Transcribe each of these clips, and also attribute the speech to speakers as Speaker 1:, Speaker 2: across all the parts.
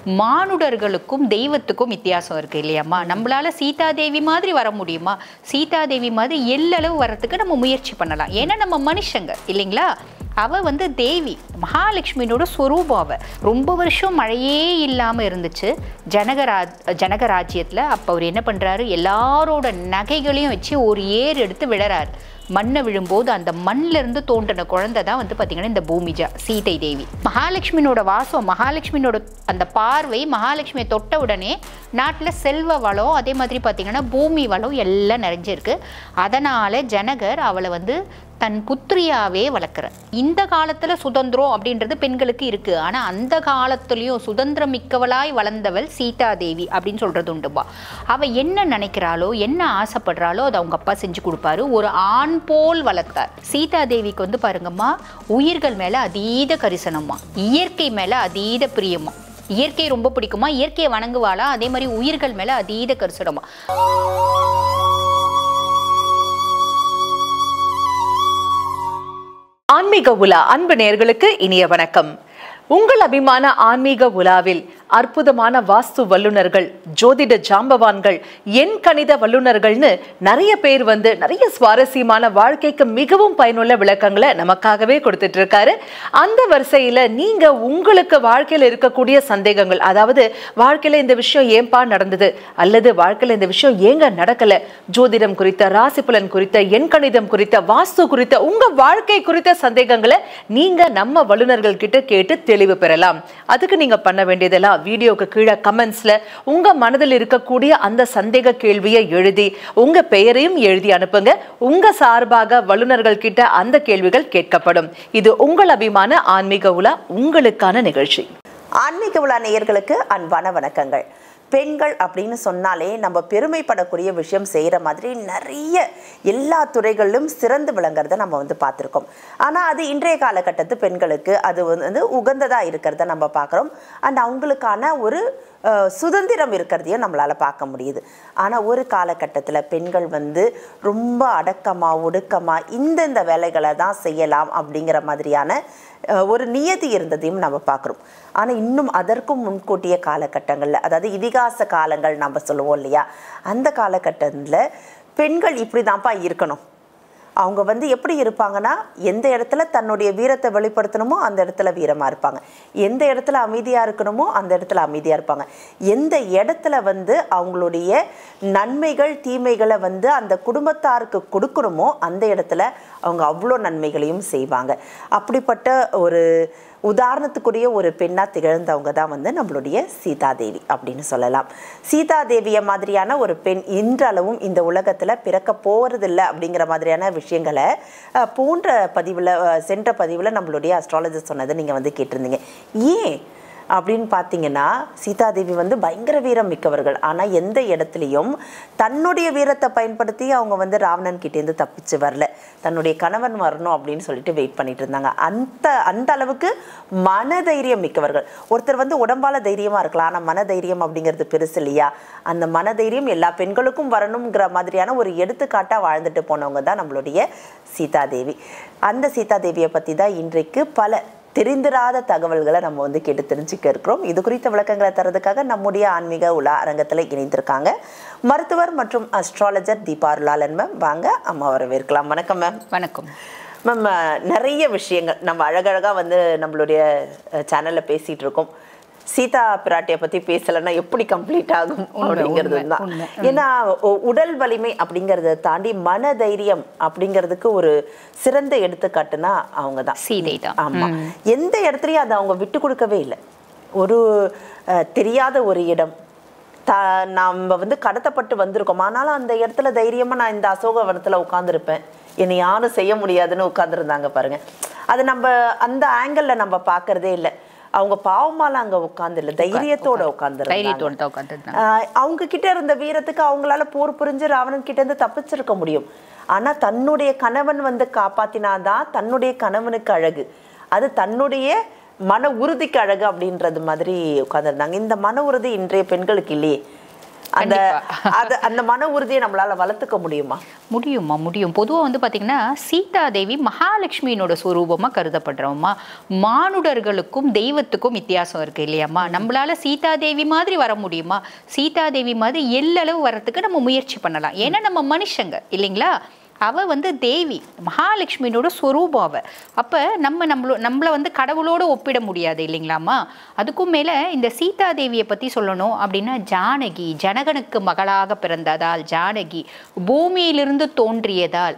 Speaker 1: மானுடர்களுக்கும் தெய்வத்துக்கும் வித்தியாசம் இருக்கு இல்லையாம்மா நம்மளால சீதாதேவி மாதிரி வர முடியுமா சீதாதேவி மாதிரி எல்லளவு வர்றதுக்கு நம்ம முயற்சி பண்ணலாம் ஏன்னா நம்ம மனுஷங்க இல்லைங்களா அவ வந்து தேவி மகாலட்சுமியோட ஸ்வரூபம் அவ ரொம்ப வருஷம் மழையே இல்லாம இருந்துச்சு ஜனகராஜ் ஜனகராஜ்யத்துல அப்ப அவர் என்ன பண்றாரு எல்லாரோட நகைகளையும் வச்சு ஒரு ஏர் எடுத்து விழறாரு மண்ணை விழும்போது அந்த மண்ணில் இருந்து தோன்றின குழந்தை தான் வந்து பார்த்தீங்கன்னா இந்த பூமிஜா சீதை தேவி மகாலட்சுமியோட வாசம் மகாலட்சுமியோட அந்த பார்வை மகாலட்சுமியை தொட்ட உடனே நாட்டில் செல்வ வளம் அதே மாதிரி பார்த்தீங்கன்னா பூமி வளம் எல்லாம் நிறைஞ்சிருக்கு அதனால ஜனகர் அவளை வந்து தன் புத்திரியாவே வளர்க்குறார் இந்த காலத்துல சுதந்திரம் அப்படின்றது பெண்களுக்கு இருக்கு ஆனா அந்த காலத்துலயும் சுதந்திரம் மிக்கவளாய் வளர்ந்தவள் சீதா தேவி அப்படின்னு சொல்றது உண்டுப்பா அவ என்ன நினைக்கிறாளோ என்ன ஆசைப்படுறாளோ அதை அவங்க அப்பா செஞ்சு கொடுப்பாரு ஒரு ஆண் போல் வளர்த்தார் சீதா தேவிக்கு வந்து பாருங்கம்மா உயிர்கள் மேல அதீத கரிசனமா இயற்கை மேல அதீத பிரியமா இயற்கை ரொம்ப பிடிக்குமா இயற்கையை வணங்குவாளா அதே மாதிரி உயிர்கள் மேல அதீத கரிசனமா
Speaker 2: ஆன்மீக உலா அன்பு நேயர்களுக்கு இனிய வணக்கம் உங்கள் அபிமான ஆன்மீக உலாவில் அற்புதமான வாஸ்து வல்லுனர்கள் ஜோதிட ஜாம்பவான்கள் எண் கணித வல்லுனர்கள்னு நிறைய பேர் வந்து நிறைய சுவாரஸ்யமான வாழ்க்கைக்கு மிகவும் பயனுள்ள விளக்கங்களை நமக்காகவே கொடுத்துட்டு இருக்காரு அந்த வரிசையில நீங்க உங்களுக்கு வாழ்க்கையில இருக்கக்கூடிய சந்தேகங்கள் அதாவது வாழ்க்கையில இந்த விஷயம் ஏன்பா நடந்தது அல்லது வாழ்க்கையில இந்த விஷயம் ஏங்க நடக்கல ஜோதிடம் குறித்த ராசி பலன் குறித்த எண் கணிதம் குறித்த வாஸ்து குறித்த உங்க வாழ்க்கை குறித்த சந்தேகங்களை நீங்க நம்ம வல்லுநர்கள் கிட்ட கேட்டு தெளிவு பெறலாம் அதுக்கு நீங்க பண்ண வேண்டியதெல்லாம் வீடியோக்கு கீழே கமெண்ட்ஸ்ல உங்க மனதில் இருக்கக்கூடிய அந்த சந்தேக கேள்வியை எழுதி உங்க பெயரையும் எழுதி அனுப்புங்க உங்க சார்பாக வல்லுநர்கள் கிட்ட அந்த கேள்விகள் கேட்கப்படும் இது உங்கள் அபிமான ஆன்மீக உலா உங்களுக்கான நிகழ்ச்சி
Speaker 3: ஆன்மீக உலா நேயர்களுக்கு அன்பான வணக்கங்கள் பெண்கள் அப்படின்னு சொன்னாலே நம்ம பெருமைப்படக்கூடிய விஷயம் செய்கிற மாதிரி நிறைய எல்லா துறைகளிலும் சிறந்து விளங்குறத நம்ம வந்து பார்த்துருக்கோம் ஆனால் அது இன்றைய காலகட்டத்து பெண்களுக்கு அது வந்து உகந்ததாக இருக்கிறத நம்ம பார்க்குறோம் அண்ட் அவங்களுக்கான ஒரு அஹ், சுதந்திரம் இருக்கிறதையும் நம்மளால் பார்க்க முடியுது ஆனால் ஒரு காலகட்டத்தில் பெண்கள் வந்து ரொம்ப அடக்கமாக ஒடுக்கமாக இந்தந்த வேலைகளை தான் செய்யலாம் அப்படிங்கிற மாதிரியான அஹ், ஒரு நியதி இருந்ததையும் நம்ம பார்க்குறோம் ஆனால் இன்னும் அதற்கும் முன்கூட்டிய காலகட்டங்களில் அதாவது இதிகாச காலங்கள் நம்ம சொல்லுவோம் இல்லையா அந்த காலகட்டத்தில் பெண்கள் இப்படி தான்ப்பா இருக்கணும் அவங்க வந்து எப்படி இருப்பாங்கன்னா எந்த இடத்துல தன்னுடைய வீரத்தை வெளிப்படுத்தணுமோ அந்த இடத்துல வீரமாக இருப்பாங்க எந்த இடத்துல அமைதியாக இருக்கணுமோ அந்த இடத்துல அமைதியாக இருப்பாங்க எந்த இடத்துல வந்து அவங்களுடைய நன்மைகள் தீமைகளை வந்து அந்த குடும்பத்தாருக்கு கொடுக்கணுமோ அந்த இடத்துல அவங்க அவ்வளோ நன்மைகளையும் செய்வாங்க அப்படிப்பட்ட ஒரு உதாரணத்துக்குரிய ஒரு பெண்ணாக திகழ்ந்தவங்க தான் வந்து நம்மளுடைய சீதாதேவி அப்படின்னு சொல்லலாம் சீதாதேவியை மாதிரியான ஒரு பெண் இன்றளவும் இந்த உலகத்தில் பிறக்க போகிறதில்ல அப்படிங்கிற மாதிரியான விஷயங்களை அஹ், போன்ற பதிவில் சென்ற பதிவில் நம்மளுடைய அஸ்ட்ராலஜர் சொன்னதை நீங்கள் வந்து கேட்டிருந்தீங்க ஏன் அப்படின்னு பார்த்தீங்கன்னா சீதாதேவி வந்து பயங்கர வீரம் மிக்கவர்கள் ஆனால் எந்த இடத்துலையும் தன்னுடைய வீரத்தை பயன்படுத்தி அவங்க வந்து ராவணன் கிட்டேருந்து தப்பிச்சு வரல தன்னுடைய கணவன் வரணும் அப்படின்னு சொல்லிட்டு வெயிட் பண்ணிட்டு இருந்தாங்க அந்த அந்த அளவுக்கு மனதைரியம் மிக்கவர்கள் ஒருத்தர் வந்து உடம்பால தைரியமா இருக்கலாம் ஆனால் மனதைரியம் அப்படிங்கிறது பெருசு இல்லையா அந்த மனதைரியம் எல்லா பெண்களுக்கும் வரணுங்கிற மாதிரியான ஒரு எடுத்துக்காட்டா வாழ்ந்துட்டு போனவங்க தான் நம்மளுடைய சீதாதேவி அந்த சீதாதேவியை பற்றி தான் இன்றைக்கு பல தெரிந்திராத தகவல்களை நம்ம வந்து கேட்டு தெரிஞ்சுக்க இருக்கிறோம் இது குறித்த விளக்கங்களை தரதுக்காக நம்முடைய ஆன்மீக உலா அரங்கத்தில் இணைந்திருக்காங்க மருத்துவர் மற்றும் அஸ்ட்ராலஜர் தீபா அருளாளன் மேம் வாங்க அம்மா வரவேற்கலாம் வணக்கம் மேம்
Speaker 1: வணக்கம்
Speaker 3: மேம் நிறைய விஷயங்கள் நம்ம அழகழகாக வந்து நம்மளுடைய சேனலில் பேசிகிட்டு இருக்கோம் சீதா பிராட்டியை பற்றி பேசலைன்னா எப்படி கம்ப்ளீட் ஆகும் அப்படிங்கிறது
Speaker 1: உண்மை,
Speaker 3: தான்
Speaker 1: உண்மை.
Speaker 3: ஏன்னா உ- உடல் வலிமை அப்படிங்கிறத தாண்டி மன தைரியம் அப்படிங்கிறதுக்கு ஒரு சிறந்த எடுத்துக்காட்டுனா அவங்க தான்
Speaker 1: சீதை தான்
Speaker 3: ஆமா எந்த இடத்துலயும் அதை அவங்க விட்டு கொடுக்கவே இல்லை ஒரு அஹ், தெரியாத ஒரு இடம் த நம்ம வந்து கடத்தப்பட்டு வந்திருக்கோம் ஆனாலும் அந்த இடத்துல தைரியமா நான் இந்த அசோகவனத்துல உட்காந்துருப்பேன் என்னை யாரும் செய்ய முடியாதுன்னு உட்காந்துருந்தாங்க பாருங்க அது நம்ம அந்த ஆங்கிள் நம்ம பார்க்கறதே இல்லை அவங்க பாவமால அங்க உட்கார்ந்து இல்லை தைரியத்தோட உட்கார்ந்து
Speaker 1: தைரியத்தோட தான் உட்காந்துருந்தாங்க
Speaker 3: ஆஹ் அவங்க கிட்ட இருந்த வீரத்துக்கு அவங்களால போர் புரிஞ்சு ராவணன் கிட்ட இருந்து தப்பிச்சிருக்க முடியும் ஆனா தன்னுடைய கணவன் வந்து காப்பாத்தினாதான் தன்னுடைய கணவனுக்கு அழகு அது தன்னுடைய மன உறுதிக்கு அழகு அப்படின்றது மாதிரி உட்கார்ந்துருந்தாங்க இந்த மன உறுதி இன்றைய பெண்களுக்கு இல்லையே அந்த
Speaker 1: கண்டிப்பா.
Speaker 3: அது அந்த மன உறுதியை நம்மளால வளர்த்துக்க முடியுமா
Speaker 1: முடியுமா முடியும் பொதுவாக வந்து பார்த்தீங்கன்னா சீதா தேவி மகாலட்சுமியினோட ஸ்வரூபமாக கருதப்படுறோம்மா மானுடர்களுக்கும் தெய்வத்துக்கும் வித்தியாசம் இருக்கு இல்லையாம்மா நம்மளால சீதா தேவி மாதிரி வர முடியுமா சீதா தேவி மாதிரி எல்லளவு வர்றதுக்கு நம்ம முயற்சி பண்ணலாம் ஏன்னா நம்ம மனுஷங்க இல்லைங்களா அவ வந்து தேவி மகாலட்சுமியோட ஸ்வரூபம் அவ அப்ப நம்ம நம்மள நம்மள வந்து கடவுளோட ஒப்பிட முடியாது இல்லைங்களாம்மா அதுக்கும் மேல இந்த சீதா தேவியை பத்தி சொல்லணும் அப்படின்னா ஜானகி ஜனகனுக்கு மகளாக பிறந்ததால் ஜானகி பூமியிலிருந்து தோன்றியதால்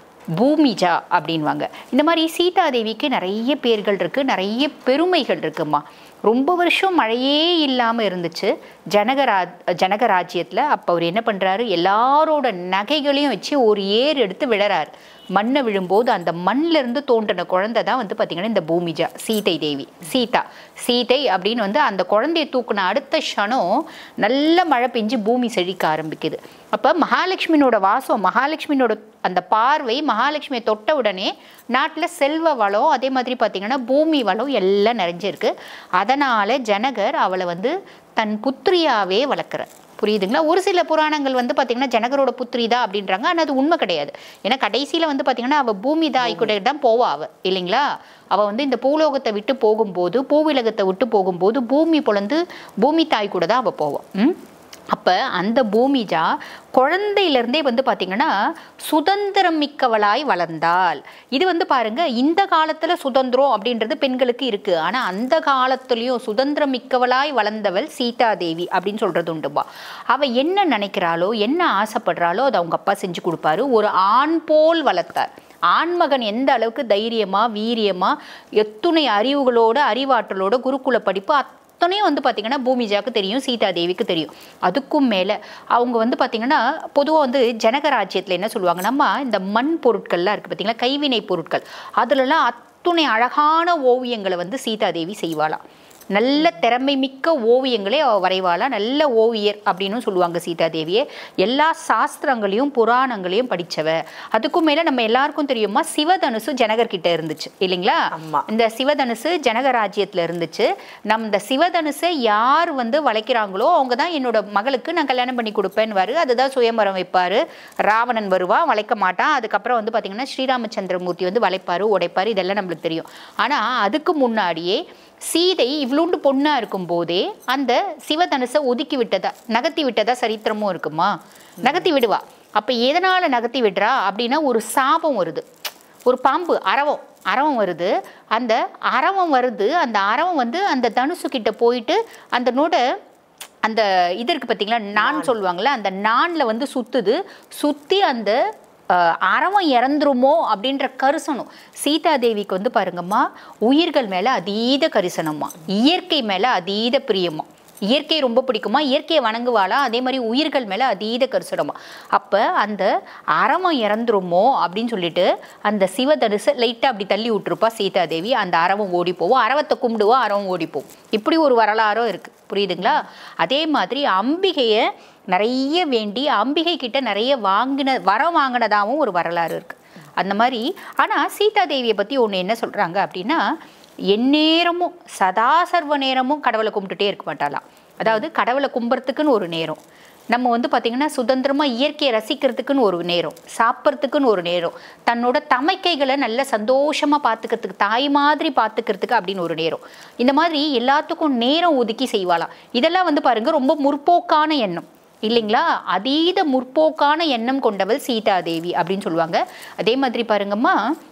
Speaker 1: பூமிஜா அப்படின்வாங்க இந்த மாதிரி சீதாதேவிக்கு நிறைய பேர்கள் இருக்கு நிறைய பெருமைகள் இருக்குமா ரொம்ப வருஷம் மழையே இல்லாமல் இருந்துச்சு ஜனகரா ஜனகராஜ்யத்தில் அப்போ அவர் என்ன பண்ணுறாரு எல்லாரோட நகைகளையும் வச்சு ஒரு ஏர் எடுத்து விழறாரு மண்ணை விழும்போது அந்த மண்ணில் இருந்து தோன்றின குழந்தை தான் வந்து பார்த்திங்கன்னா இந்த பூமிஜா சீதை தேவி சீதா சீதை அப்படின்னு வந்து அந்த குழந்தையை தூக்குன அடுத்த க்ஷணம் நல்ல மழை பெஞ்சு பூமி செழிக்க ஆரம்பிக்குது அப்போ மகாலட்சுமியோட வாசம் மகாலட்சுமியோட அந்த பார்வை மகாலட்சுமியை தொட்ட உடனே நாட்டில் செல்வ வளம் அதே மாதிரி பார்த்திங்கன்னா பூமி வளம் எல்லாம் நிறைஞ்சிருக்கு அதனால் ஜனகர் அவளை வந்து தன் புத்திரியாவே வளர்க்குறார் புரியுதுங்களா ஒரு சில புராணங்கள் வந்து பார்த்தீங்கன்னா ஜனகரோட புத்திரி தான் அப்படின்றாங்க ஆனால் அது உண்மை கிடையாது ஏன்னா கடைசியில் வந்து பார்த்தீங்கன்னா அவள் பூமி தாய் கூட தான் போவா அவ இல்லைங்களா அவள் வந்து இந்த பூலோகத்தை விட்டு போகும்போது பூவிலகத்தை விட்டு போகும்போது பூமி பொழந்து பூமி தாய் கூட தான் அவள் போவாள் ம் அப்போ அந்த பூமிஜா குழந்தையிலேருந்தே வந்து பார்த்திங்கன்னா சுதந்திரம் மிக்கவளாய் வளர்ந்தாள் இது வந்து பாருங்க இந்த காலத்தில் சுதந்திரம் அப்படின்றது பெண்களுக்கு இருக்குது ஆனால் அந்த காலத்துலேயும் சுதந்திரம் மிக்கவளாய் வளர்ந்தவள் சீதா தேவி அப்படின்னு சொல்கிறது உண்டுப்பா அவள் என்ன நினைக்கிறாளோ என்ன ஆசைப்படுறாளோ அதை அவங்க அப்பா செஞ்சு கொடுப்பாரு ஒரு ஆண் போல் வளர்த்தார் ஆண்மகன் எந்த அளவுக்கு தைரியமா வீரியமா எத்துணை அறிவுகளோட அறிவாற்றலோட குருகுல படிப்பு அத்தனையும் வந்து பார்த்திங்கன்னா பூமிஜாக்கு தெரியும் சீதா தேவிக்கு தெரியும் அதுக்கும் மேலே அவங்க வந்து பார்த்திங்கன்னா பொதுவாக வந்து ஜனகராஜ்யத்தில் என்ன சொல்லுவாங்கன்னா இந்த மண் பொருட்கள்லாம் இருக்குது பார்த்தீங்களா கைவினை பொருட்கள் அதுலலாம் அத்துணை அழகான ஓவியங்களை வந்து சீதா தேவி செய்வாளாம் நல்ல திறமை மிக்க ஓவியங்களே அவ வரைவாளா நல்ல ஓவியர் அப்படின்னு சொல்லுவாங்க சீதா தேவியை எல்லா சாஸ்திரங்களையும் புராணங்களையும் படிச்சவ அதுக்கும் மேல நம்ம எல்லாருக்கும் தெரியுமா சிவதனுசு ஜனகர் கிட்ட இருந்துச்சு இல்லைங்களா
Speaker 3: ஆமா.
Speaker 1: இந்த சிவதனுசு ஜனகராஜ்யத்துல இருந்துச்சு நம்ம இந்த சிவதனுசை யார் வந்து வளைக்கிறாங்களோ அவங்க தான் என்னோட மகளுக்கு நான் கல்யாணம் பண்ணி கொடுப்பேன்னு அதுதான் சுயம்பரம் வைப்பாரு ராவணன் வருவான் வளைக்க மாட்டான் அதுக்கப்புறம் வந்து பாத்தீங்கன்னா ஸ்ரீராமச்சந்திரமூர்த்தி வந்து வளைப்பாரு உடைப்பாரு இதெல்லாம் நம்மளுக்கு தெரியும் ஆனா அதுக்கு முன்னாடியே சீதை இவ்வளோண்டு பொண்ணா இருக்கும் போதே அந்த சிவதனுசை ஒதுக்கி விட்டதா நகர்த்தி விட்டதா சரித்திரமும் இருக்குமா நகர்த்தி விடுவா அப்ப எதனால நகர்த்தி விடுறா அப்படின்னா ஒரு சாபம் வருது ஒரு பாம்பு அரவம் அரவம் வருது அந்த அரவம் வருது அந்த அரவம் வந்து அந்த தனுசு கிட்ட போயிட்டு அந்த நோட அந்த இது இருக்கு பார்த்தீங்களா நான் சொல்லுவாங்கல்ல அந்த நான்ல வந்து சுத்துது சுத்தி அந்த அஹ், அரவம் இறந்துருமோ அப்படின்ற கரிசனம் சீதா தேவிக்கு வந்து பாருங்கம்மா உயிர்கள் மேல அதீத கரிசனம்மா இயற்கை மேல அதீத பிரியமா இயற்கை ரொம்ப பிடிக்குமா இயற்கையை வணங்குவாளா அதே மாதிரி உயிர்கள் மேலே அதீத கரிசனமா அப்போ அந்த அரவம் இறந்துருமோ அப்படின்னு சொல்லிட்டு அந்த சிவதனுசை லைட்டாக அப்படி தள்ளி விட்டுருப்பா சீதாதேவி அந்த அரவம் ஓடி போவோம் அரவத்தை கும்பிடுவா அரவம் ஓடி போகும் இப்படி ஒரு வரலாறும் இருக்குது புரியுதுங்களா அதே மாதிரி அம்பிகையை நிறைய வேண்டி அம்பிகை கிட்ட நிறைய வாங்கின வரம் வாங்கினதாகவும் ஒரு வரலாறு இருக்குது அந்த மாதிரி ஆனால் சீதாதேவியை பற்றி ஒன்று என்ன சொல்கிறாங்க அப்படின்னா எந்நேரமும் சதா சர்வ நேரமும் கடவுளை கும்பிட்டுட்டே இருக்க மாட்டாளாம் அதாவது கடவுளை கும்புறதுக்குன்னு ஒரு நேரம் நம்ம வந்து பார்த்திங்கன்னா சுதந்திரமாக இயற்கையை ரசிக்கிறதுக்குன்னு ஒரு நேரம் சாப்பிட்றதுக்குன்னு ஒரு நேரம் தன்னோட தமைக்கைகளை நல்ல சந்தோஷமாக பார்த்துக்கிறதுக்கு தாய் மாதிரி பார்த்துக்கிறதுக்கு அப்படின்னு ஒரு நேரம் இந்த மாதிரி எல்லாத்துக்கும் நேரம் ஒதுக்கி செய்வாளாம் இதெல்லாம் வந்து பாருங்க ரொம்ப முற்போக்கான எண்ணம் இல்லைங்களா அதீத முற்போக்கான எண்ணம் கொண்டவள் சீதாதேவி அப்படின்னு சொல்லுவாங்க அதே மாதிரி பாருங்கம்மா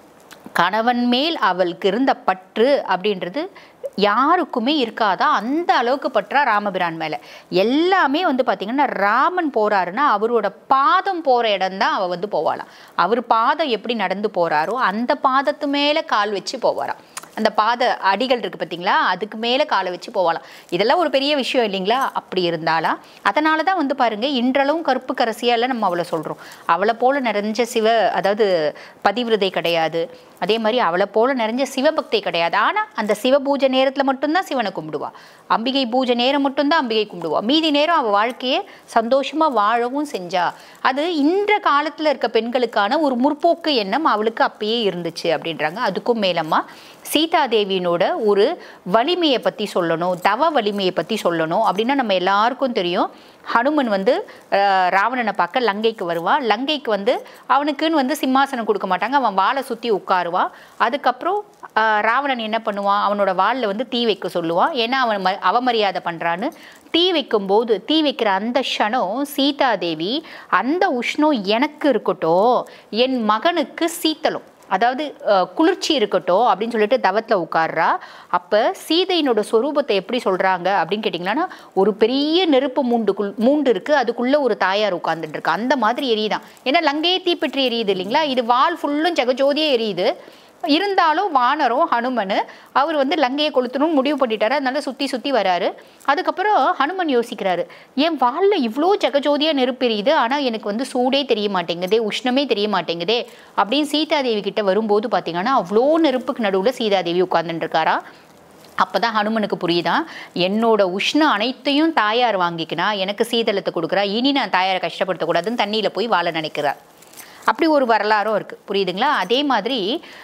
Speaker 1: கணவன் மேல் அவளுக்கு இருந்த பற்று அப்படின்றது யாருக்குமே இருக்காதா அந்த அளவுக்கு பற்றா ராமபிரான் மேலே எல்லாமே வந்து பார்த்திங்கன்னா ராமன் போறாருன்னா அவரோட பாதம் போகிற இடம் தான் அவள் வந்து போவாளாம் அவர் பாதம் எப்படி நடந்து போறாரோ அந்த பாதத்து மேலே கால் வச்சு போவாராம் அந்த பாத அடிகள் இருக்கு பார்த்தீங்களா அதுக்கு மேலே காலை வச்சு போகலாம் இதெல்லாம் ஒரு பெரிய விஷயம் இல்லைங்களா அப்படி இருந்தாலா அதனால தான் வந்து பாருங்க இன்றளவும் கருப்பு கரசியால நம்ம அவளை சொல்கிறோம் அவளை போல நிறைஞ்ச சிவ அதாவது பதிவிரதை கிடையாது அதே மாதிரி அவளை போல நிறைஞ்ச சிவபக்தி கிடையாது ஆனால் அந்த சிவ பூஜை நேரத்தில் மட்டும்தான் சிவனை கும்பிடுவா அம்பிகை பூஜை நேரம் மட்டும்தான் அம்பிகை கும்பிடுவா மீதி நேரம் அவள் வாழ்க்கையை சந்தோஷமாக வாழவும் செஞ்சா அது இன்ற காலத்தில் இருக்க பெண்களுக்கான ஒரு முற்போக்கு எண்ணம் அவளுக்கு அப்பயே இருந்துச்சு அப்படின்றாங்க அதுக்கும் மேலம்மா சீதாதேவியினோட ஒரு வலிமையை பற்றி சொல்லணும் தவ வலிமையை பற்றி சொல்லணும் அப்படின்னா நம்ம எல்லாருக்கும் தெரியும் ஹனுமன் வந்து அஹ், ராவணனை பார்க்க லங்கைக்கு வருவான் லங்கைக்கு வந்து அவனுக்குன்னு வந்து சிம்மாசனம் கொடுக்க மாட்டாங்க அவன் வாளை சுற்றி உட்காருவான் அதுக்கப்புறம் அஹ், ராவணன் என்ன பண்ணுவான் அவனோட வாளில் வந்து தீ வைக்க சொல்லுவான் ஏன்னா அவன் ம- அவமரியாதை பண்ணுறான்னு தீ வைக்கும்போது தீ வைக்கிற அந்த க்ஷணம் சீதாதேவி அந்த உஷ்ணம் எனக்கு இருக்கட்டும் என் மகனுக்கு சீத்தலும் அதாவது அஹ், குளிர்ச்சி இருக்கட்டும் அப்படின்னு சொல்லிட்டு தவத்தில் உட்கார்றா அப்போ சீதையினோட சொரூபத்தை எப்படி சொல்கிறாங்க அப்படின்னு கேட்டிங்கன்னா ஒரு பெரிய நெருப்பு மூண்டுக்குள் மூண்டு இருக்குது அதுக்குள்ளே ஒரு தாயார் உட்கார்ந்துட்டு இருக்கு அந்த மாதிரி எரியுதான் ஏன்னா லங்கையே தீப்பற்றி எரியுது இல்லைங்களா இது வால் ஃபுல்லும் ஜெகஜோதியே எரியுது இருந்தாலும் வானரும் ஹனுமன் அவர் வந்து லங்கையை கொளுத்தணும்னு முடிவு பண்ணிட்டாரு அதனால சுற்றி சுற்றி வராரு அதுக்கப்புறம் ஹனுமன் யோசிக்கிறாரு என் வாலில் இவ்வளோ ஜெகஜோதியாக நெருப்பு எரியுது ஆனால் எனக்கு வந்து சூடே தெரிய மாட்டேங்குதே உஷ்ணமே தெரிய மாட்டேங்குதே அப்படின்னு சீதாதேவி கிட்ட வரும்போது பார்த்தீங்கன்னா அவ்வளோ நெருப்புக்கு நடுவில் சீதாதேவி உட்கார்ந்துட்டு இருக்காரா அப்பதான் ஹனுமனுக்கு புரியுதான் என்னோட உஷ்ணம் அனைத்தையும் தாயார் வாங்கிக்கினா எனக்கு சீதளத்தை கொடுக்குறா இனி நான் தாயாரை கஷ்டப்படுத்தக்கூடாதுன்னு தண்ணியில் போய் வாழ நினைக்கிறார் அப்படி ஒரு வரலாறும் இருக்கு புரியுதுங்களா அதே மாதிரி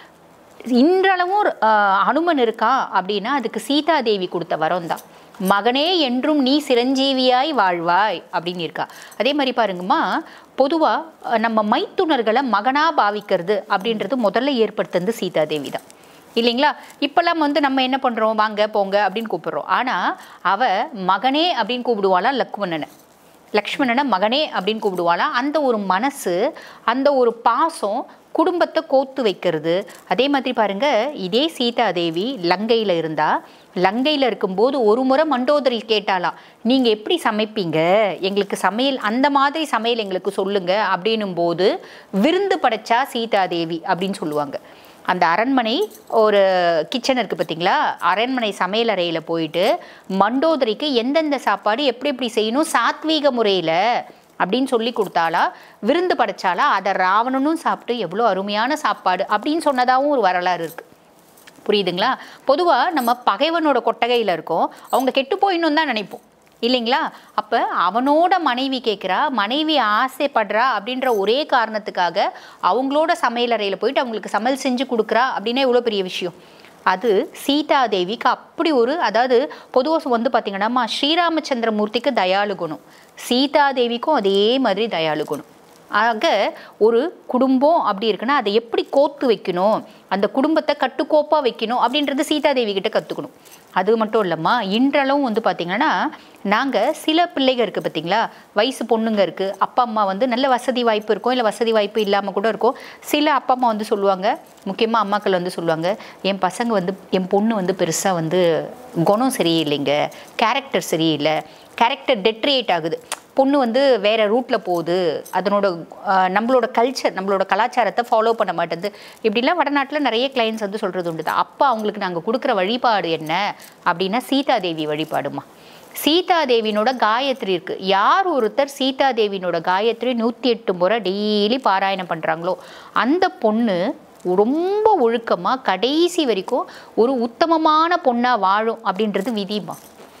Speaker 1: இன்றளவும் ஆஹ், ஹனுமன் இருக்கான் அப்படின்னா அதுக்கு சீதாதேவி கொடுத்த வரம் தான் மகனே என்றும் நீ சிரஞ்சீவியாய் வாழ்வாய் அப்படின்னு இருக்கா அதே மாதிரி பாருங்கம்மா பொதுவாக நம்ம மைத்துனர்களை மகனா பாவிக்கிறது அப்படின்றது முதல்ல ஏற்படுத்துறது சீதாதேவி தான் இல்லைங்களா இப்போல்லாம் வந்து நம்ம என்ன பண்ணுறோம் வாங்க போங்க அப்படின்னு கூப்பிடுறோம் ஆனால் அவ மகனே அப்படின்னு கூப்பிடுவாளாம் லக்ஷ்மணனை லக்ஷ்மணனை மகனே அப்படின்னு கூப்பிடுவாளாம் அந்த ஒரு மனசு அந்த ஒரு பாசம் குடும்பத்தை கோத்து வைக்கிறது அதே மாதிரி பாருங்க இதே சீதாதேவி லங்கையில் இருந்தா லங்கையில் இருக்கும்போது ஒரு முறை மண்டோதரி கேட்டாலாம் நீங்க எப்படி சமைப்பீங்க எங்களுக்கு சமையல் அந்த மாதிரி சமையல் எங்களுக்கு சொல்லுங்க அப்படின்னும் போது விருந்து படைச்சா சீதாதேவி அப்படின்னு சொல்லுவாங்க அந்த அரண்மனை ஒரு கிச்சன் இருக்குது பார்த்தீங்களா அரண்மனை சமையல் அறையில் போயிட்டு மண்டோதரிக்கு எந்தெந்த சாப்பாடு எப்படி எப்படி செய்யணும் சாத்வீக முறையில் அப்படின்னு சொல்லி கொடுத்தாளா விருந்து படைச்சாலா அதை ராவணனும் சாப்பிட்டு எவ்வளோ அருமையான சாப்பாடு அப்படின்னு சொன்னதாகவும் ஒரு வரலாறு இருக்குது புரியுதுங்களா பொதுவாக நம்ம பகைவனோட கொட்டகையில் இருக்கோம் அவங்க கெட்டு போயிடணும் தான் நினைப்போம் இல்லைங்களா அப்போ அவனோட மனைவி கேட்குறா மனைவி ஆசைப்படுறா அப்படின்ற ஒரே காரணத்துக்காக அவங்களோட சமையலறையில் போயிட்டு அவங்களுக்கு சமையல் செஞ்சு கொடுக்குறா அப்படின்னா எவ்வளோ பெரிய விஷயம் அது சீதாதேவிக்கு அப்படி ஒரு அதாவது பொதுவாக வந்து பார்த்தீங்கன்னா ஸ்ரீராமச்சந்திரமூர்த்திக்கு தயாளு குணம் சீதாதேவிக்கும் அதே மாதிரி தயாளு குணம் ஆக ஒரு குடும்பம் அப்படி இருக்குன்னா அதை எப்படி கோத்து வைக்கணும் அந்த குடும்பத்தை கட்டுக்கோப்பாக வைக்கணும் அப்படின்றது சீதாதேவி கிட்ட கற்றுக்கணும் அது மட்டும் இல்லைம்மா இன்றளவும் வந்து பார்த்திங்கன்னா நாங்கள் சில பிள்ளைங்க இருக்குது பார்த்தீங்களா வயசு பொண்ணுங்க இருக்குது அப்பா அம்மா வந்து நல்ல வசதி வாய்ப்பு இருக்கும் இல்லை வசதி வாய்ப்பு இல்லாமல் கூட இருக்கும் சில அப்பா அம்மா வந்து சொல்லுவாங்க முக்கியமாக அம்மாக்கள் வந்து சொல்லுவாங்க என் பசங்க வந்து என் பொண்ணு வந்து பெருசாக வந்து குணம் சரியில்லைங்க கேரக்டர் சரியில்லை கேரக்டர் டெட்ரியேட் ஆகுது பொண்ணு வந்து வேற ரூட்ல போகுது அதனோட அஹ், நம்மளோட கல்ச்சர் நம்மளோட கலாச்சாரத்தை ஃபாலோ பண்ண மாட்டேங்குது இப்படிலாம் வடநாட்டில் நிறைய கிளைண்ட்ஸ் வந்து சொல்றது உண்டு தான் அப்போ அவங்களுக்கு நாங்கள் கொடுக்குற வழிபாடு என்ன அப்படின்னா சீதாதேவி வழிபாடுமா சீதாதேவினோட காயத்ரி இருக்கு யார் ஒருத்தர் சீதாதேவினோட காயத்ரி நூற்றி எட்டு முறை டெய்லி பாராயணம் பண்றாங்களோ அந்த பொண்ணு ரொம்ப ஒழுக்கமா கடைசி வரைக்கும் ஒரு உத்தமமான பொண்ணா வாழும் அப்படின்றது விதிமா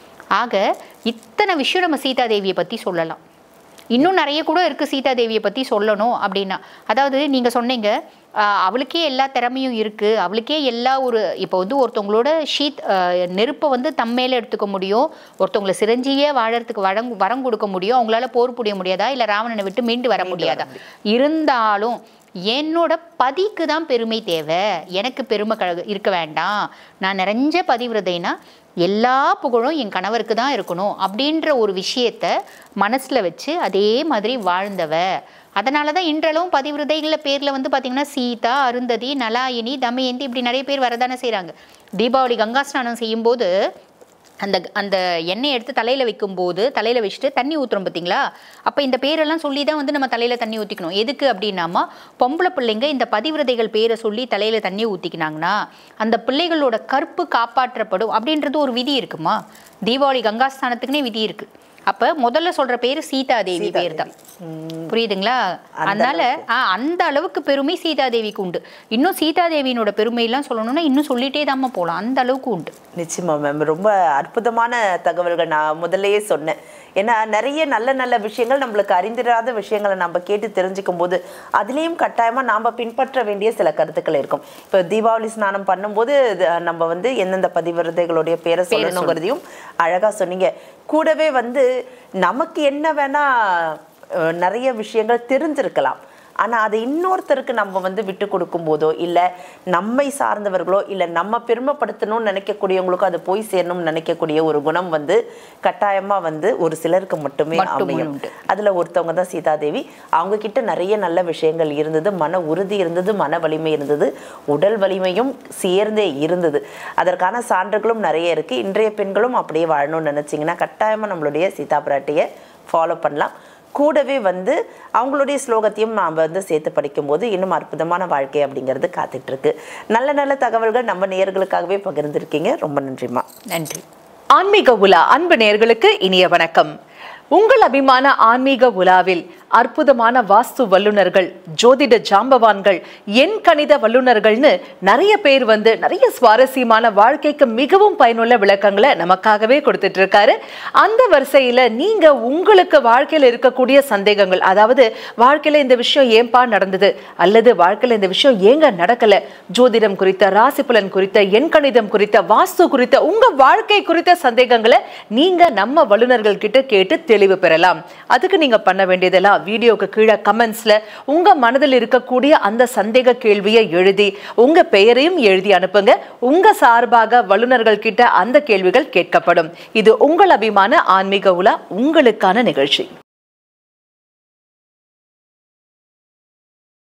Speaker 1: ஆக இத்தனை விஷயம் நம்ம சீதாதேவியை பற்றி சொல்லலாம் இன்னும் நிறைய கூட இருக்குது சீதாதேவியை பற்றி சொல்லணும் அப்படின்னா அதாவது நீங்கள் சொன்னீங்க ஆஹ், அவளுக்கே எல்லா திறமையும் இருக்குது அவளுக்கே எல்லா ஒரு இப்போ வந்து ஒருத்தவங்களோட ஷீத் ஆஹ், நெருப்பை வந்து தம் மேலே எடுத்துக்க முடியும் ஒருத்தவங்களை சிரஞ்சீவியாக வாழறதுக்கு வரம் வரம் கொடுக்க முடியும் அவங்களால போர் புரிய முடியாதா இல்லை ராவணனை விட்டு மீண்டு வர முடியாதா இருந்தாலும் என்னோட பதிக்கு தான் பெருமை தேவை எனக்கு பெருமை கழ- இருக்க வேண்டாம் நான் நிறைஞ்ச பதிவிரதைனா எல்லா புகழும் என் கணவருக்கு தான் இருக்கணும் அப்படின்ற ஒரு விஷயத்த மனசில் வச்சு அதே மாதிரி வாழ்ந்தவ அதனால தான் இன்றளவும் பதிவிரதைகள பேரில் வந்து பார்த்தீங்கன்னா சீதா அருந்ததி நலாயினி தமயந்தி இப்படி நிறைய பேர் வரதானே செய்கிறாங்க தீபாவளி கங்கா ஸ்நானம் செய்யும்போது அந்த அந்த எண்ணெய் எடுத்து தலையில் வைக்கும்போது தலையில் வச்சுட்டு தண்ணி ஊற்றுறோம் பார்த்தீங்களா அப்போ இந்த பேரெல்லாம் சொல்லி தான் வந்து நம்ம தலையில் தண்ணி ஊற்றிக்கணும் எதுக்கு அப்படின்னாமா பொம்பளை பிள்ளைங்க இந்த பதிவிரதைகள் பேரை சொல்லி தலையில் தண்ணி ஊற்றிக்கினாங்கன்னா அந்த பிள்ளைகளோட கற்பு காப்பாற்றப்படும் அப்படின்றது ஒரு விதி இருக்குமா தீபாவளி கங்காஸ்தானத்துக்குனே விதி இருக்குது அப்ப முதல்ல சொல்ற பேரு சீதாதேவி பேர் தான் புரியுதுங்களா அதனால ஆ, அந்த அளவுக்கு பெருமை சீதாதேவிக்கு உண்டு இன்னும் சீதாதேவியினோட பெருமையெல்லாம் சொல்லணும்னா இன்னும் சொல்லிட்டே தாம்மா போகலாம் அந்த அளவுக்கு உண்டு
Speaker 3: நிச்சயமா மேம் ரொம்ப அற்புதமான தகவல்கள் நான் முதல்லயே சொன்னேன் ஏன்னா நிறைய நல்ல நல்ல விஷயங்கள் நம்மளுக்கு அறிந்திராத விஷயங்களை நம்ம கேட்டு தெரிஞ்சுக்கும் போது அதுலேயும் கட்டாயமா நாம பின்பற்ற வேண்டிய சில கருத்துக்கள் இருக்கும் இப்போ தீபாவளி ஸ்நானம் பண்ணும்போது இது, நம்ம வந்து எந்தெந்த பதிவிரதைகளுடைய பேரை சொல்லணுங்கிறதையும் அழகா சொன்னீங்க கூடவே வந்து நமக்கு என்ன வேணா அஹ், நிறைய விஷயங்கள் தெரிஞ்சிருக்கலாம் ஆனா அதை இன்னொருத்தருக்கு நம்ம வந்து விட்டு கொடுக்கும் போதோ இல்ல நம்மை சார்ந்தவர்களோ இல்ல நம்ம பெருமைப்படுத்தணும்னு நினைக்கக்கூடியவங்களுக்கோ அது போய் சேரணும்னு நினைக்கக்கூடிய ஒரு குணம் வந்து கட்டாயமா வந்து ஒரு சிலருக்கு மட்டுமே
Speaker 1: மட்டுமே
Speaker 3: அமையும்
Speaker 1: உண்டு.
Speaker 3: அதுல ஒருத்தவங்க தான் சீதாதேவி அவங்க கிட்ட நிறைய நல்ல விஷயங்கள் இருந்தது மன உறுதி இருந்தது மன வலிமை இருந்தது உடல் வலிமையும் சேர்ந்தே இருந்தது அதற்கான சான்றுகளும் நிறைய இருக்கு இன்றைய பெண்களும் அப்படியே வாழணும்னு நினைச்சீங்கன்னா கட்டாயமா நம்மளுடைய சீதா பிராட்டியை ஃபாலோ பண்ணலாம் கூடவே வந்து அவங்களுடைய ஸ்லோகத்தையும் நாம் வந்து சேர்த்து படிக்கும்போது இன்னும் அற்புதமான வாழ்க்கை அப்படிங்கிறது காத்துட்டு இருக்கு நல்ல நல்ல தகவல்கள் நம்ம நேயர்களுக்காகவே பகிர்ந்திருக்கீங்க ரொம்ப நன்றிம்மா
Speaker 1: நன்றி
Speaker 2: ஆன்மீக உலா அன்பு நேயர்களுக்கு இனிய வணக்கம் உங்கள் அபிமான ஆன்மீக உலாவில் அற்புதமான வாஸ்து வல்லுனர்கள் ஜோதிட ஜாம்பவான்கள் எண் கணித வல்லுனர்கள்னு நிறைய பேர் வந்து நிறைய சுவாரஸ்யமான வாழ்க்கைக்கு மிகவும் பயனுள்ள விளக்கங்களை நமக்காகவே கொடுத்துட்டு இருக்காரு அந்த வரிசையில நீங்க உங்களுக்கு வாழ்க்கையில இருக்கக்கூடிய சந்தேகங்கள் அதாவது வாழ்க்கையில இந்த விஷயம் ஏன்பா நடந்தது அல்லது வாழ்க்கையில இந்த விஷயம் ஏங்க நடக்கல ஜோதிடம் குறித்த ராசி பலன் குறித்த எண் கணிதம் குறித்த வாஸ்து குறித்த உங்க வாழ்க்கை குறித்த சந்தேகங்களை நீங்க நம்ம வல்லுநர்கள் கிட்ட கேட்டு தெளிவு பெறலாம் அதுக்கு நீங்க பண்ண வேண்டியதெல்லாம் வீடியோக்கு கீழே கமெண்ட்ஸ்ல உங்க மனதில் இருக்கக்கூடிய அந்த சந்தேக கேள்வியை எழுதி உங்க பெயரையும் எழுதி அனுப்புங்க உங்க சார்பாக வல்லுநர்கள் கிட்ட அந்த கேள்விகள் கேட்கப்படும் இது உங்கள் அபிமான ஆன்மீக உலா உங்களுக்கான நிகழ்ச்சி